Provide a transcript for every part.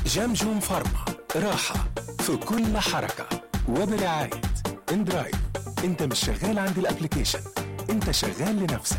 جمجم فارما راحة في كل حركة وبرعاية اندرايف انت مش شغال عند الابليكيشن انت شغال لنفسك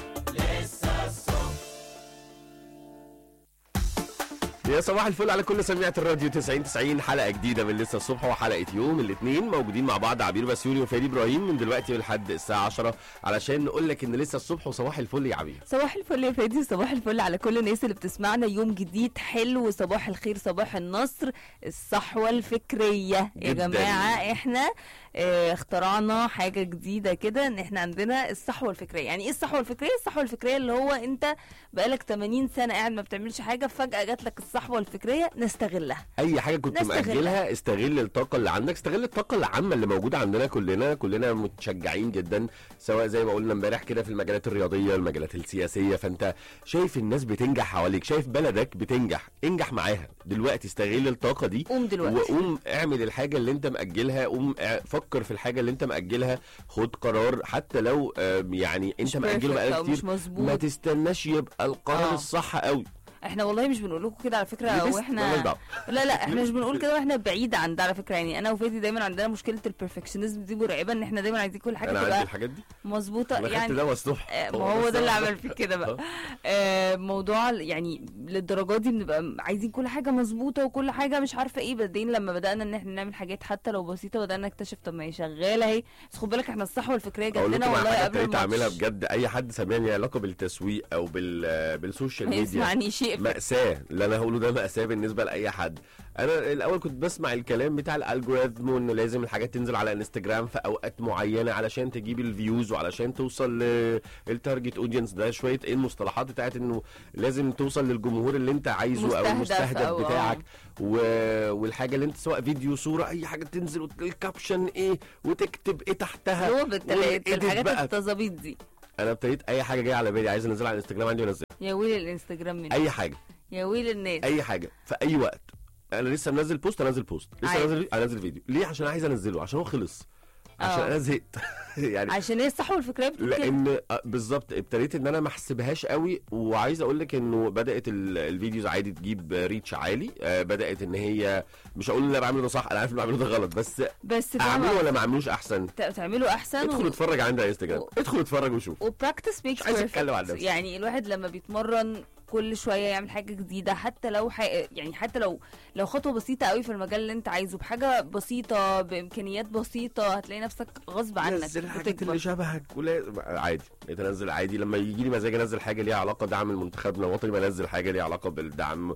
يا صباح الفل على كل سميعة الراديو 90 90 حلقة جديدة من لسه الصبح وحلقة يوم الاثنين موجودين مع بعض عبير بسيوني وفادي ابراهيم من دلوقتي لحد الساعة 10 علشان نقول لك ان لسه الصبح وصباح الفل يا عبير صباح الفل يا فادي صباح الفل على كل الناس اللي بتسمعنا يوم جديد حلو صباح الخير صباح النصر الصحوة الفكرية يا جداً. جماعة احنا اه اخترعنا حاجة جديدة كده ان احنا عندنا الصحوة الفكرية يعني ايه الصحوة الفكرية الصحوة الفكرية اللي هو انت بقالك 80 سنة قاعد ما بتعملش حاجة فجأة جات لك الصحوة الفكرية نستغلها اي حاجة كنت نستغلها. مأجلها استغل الطاقة اللي عندك استغل الطاقة العامة اللي موجودة عندنا كلنا كلنا متشجعين جدا سواء زي ما قلنا امبارح كده في المجالات الرياضية المجالات السياسية فانت شايف الناس بتنجح حواليك شايف بلدك بتنجح انجح معاها دلوقتي استغل الطاقة دي قوم دلوقتي وقوم اعمل الحاجه اللي انت مأجلها قوم اع- فكر في الحاجه اللي انت مأجلها خد قرار حتى لو آم، يعني انت مش مأجله perfect بقالك أو مش كتير ما مظبوط تستناش يبقى القرار آه. الصح قوي احنا والله مش بنقول لكم كده على فكره لبست، مالناش واحنا دعوة. لا لا احنا مش بنقول كده واحنا بعيد عن ده على فكره يعني انا وفادي دايما عندنا مشكله البرفكشنزم دي مرعبه ان احنا دايما عايزين كل حاجه انا عندي تبقى الحاجات دي مظبوطه انا خدت يعني دواء الصبح آه، ما هو ده اللي عمل فيك كده بقى آه. آه، موضوع ال- يعني للدرجه دي بنبقى عايزين كل حاجه مظبوطه وكل حاجه مش عارفه ايه بعدين لما بدانا ان احنا نعمل حاجات حتى لو بسيطه بدانا نكتشف طب ما هي شغاله اهي بس خد بالك احنا الصحوه الفكريه جات اقول لنا لكم على والله حاجه قبل ابتديت اعملها الماتش بجد اي حد سامعني لي علاقه بالتسويق او بال بالسوشيال ما ميديا يسمعني شيء في- مأساة اللي انا هقوله ده مأساة بالنسبة لأي حد انا الاول كنت بسمع الكلام بتاع الالجوريثم وانه لازم الحاجات تنزل على انستجرام في اوقات معينة علشان تجيب الفيوز وعلشان توصل للتارجت اودينس ده شوية ايه المصطلحات بتاعت انه لازم توصل للجمهور اللي انت عايزه او مستهدف المستهدف أو آه. بتاعك و... والحاجة اللي انت سواء فيديو صورة اي حاجة تنزل والكابشن ايه وتكتب ايه تحتها هو بالتل- والإيديت الحاجات بقى. التظابيط دي انا ابتديت اي حاجة جاية على بالي عايز انزلها على الانستجرام عندي وانزلها يا ويل الانستجرام مني اي حاجة يا ويل الناس اي حاجه في اي وقت انا لسه منزل بوست انزل بوست لسه عادي. انزل انزل فيديو ليه عشان عايز انزله عشان هو خلص عشان آه. انا زهقت يعني عشان هي الصحوه الفكريه بتقول كده لان آه، بالظبط ابتديت ان انا ما احسبهاش قوي وعايز اقول لك انه بدات ال- الفيديوز عادي تجيب ريتش عالي آه، بدات ان هي مش هقول ان انا بعمله ده صح انا عارف ان بعمله ده غلط بس بس اعمله فاهمه ولا ما اعملوش احسن ت- تعملوا احسن ادخل اتفرج عندي على انستجرام و- ادخل اتفرج وشوف وبراكتس ميكس عايز أتكلم عن نفسي. يعني الواحد لما بيتمرن كل شويه يعمل حاجه جديده حتى لو ح... يعني حتى لو لو خطوه بسيطه قوي في المجال اللي انت عايزه بحاجه بسيطه بامكانيات بسيطه هتلاقي نفسك غصب عنك نزل الحاجات بتكبر اللي شبهك ولا عادي بتنزل عادي لما يجي لي مزاج انزل حاجه ليها علاقه بدعم المنتخبنا الوطني بنزل حاجه ليها علاقه بالدعم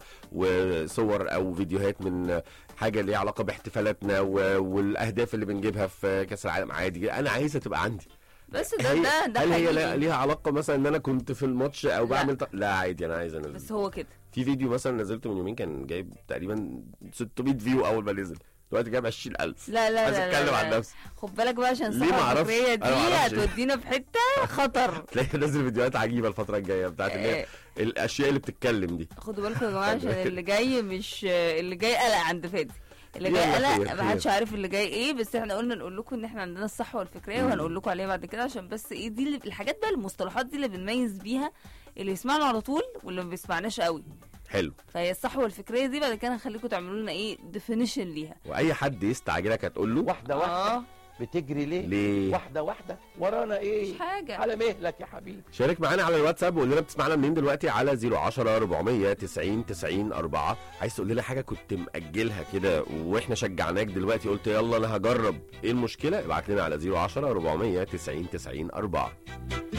وصور او فيديوهات من حاجه ليها علاقه باحتفالاتنا و- والاهداف اللي بنجيبها في كاس العالم عادي انا عايزه تبقى عندي بس ده هي ده ده هل هي حقيقي. لا- ليها علاقه مثلا ان انا كنت في الماتش او لا. بعمل ط- لا عادي انا عايز انزل بس هو كده في فيديو مثلا نزلته من يومين كان جايب تقريبا 600 فيو اول ما نزل دلوقتي جايب 20000 لا لا عايز لا اتكلم لا عن لا. نفسي خد بالك بقى عشان ليه الصحه معرفش؟ الفكريه دي أنا معرفش. هتودينا في حته خطر تلاقي نازل فيديوهات عجيبه الفتره الجايه بتاعت اللي هي آه. الاشياء اللي بتتكلم دي خدوا بالكم يا جماعه عشان اللي جاي مش اللي جاي قلق عند فادي اللي يلا جاي خير، قلق ما حدش خير. عارف اللي جاي ايه بس احنا قلنا نقول لكم ان احنا عندنا الصحوه الفكريه مم. وهنقول لكم عليها بعد كده عشان بس ايه دي اللي الحاجات بقى المصطلحات دي اللي بنميز بيها اللي يسمعنا على طول واللي ما بيسمعناش قوي حلو فهي الصحوه الفكريه دي بعد كده هنخليكم تعملوا لنا ايه ديفينيشن ليها واي حد يستعجلك هتقول له واحدة واحدة اه بتجري ليه؟ ليه؟ واحدة واحدة ورانا ايه؟ مش حاجه على مهلك يا حبيبي شارك معانا على الواتساب وقول لنا بتسمعنا منين دلوقتي على 010 400 90 90 4 عايز تقول لنا حاجه كنت مأجلها كده واحنا شجعناك دلوقتي قلت يلا انا هجرب ايه المشكله ابعت لنا على 010 400 90 90 4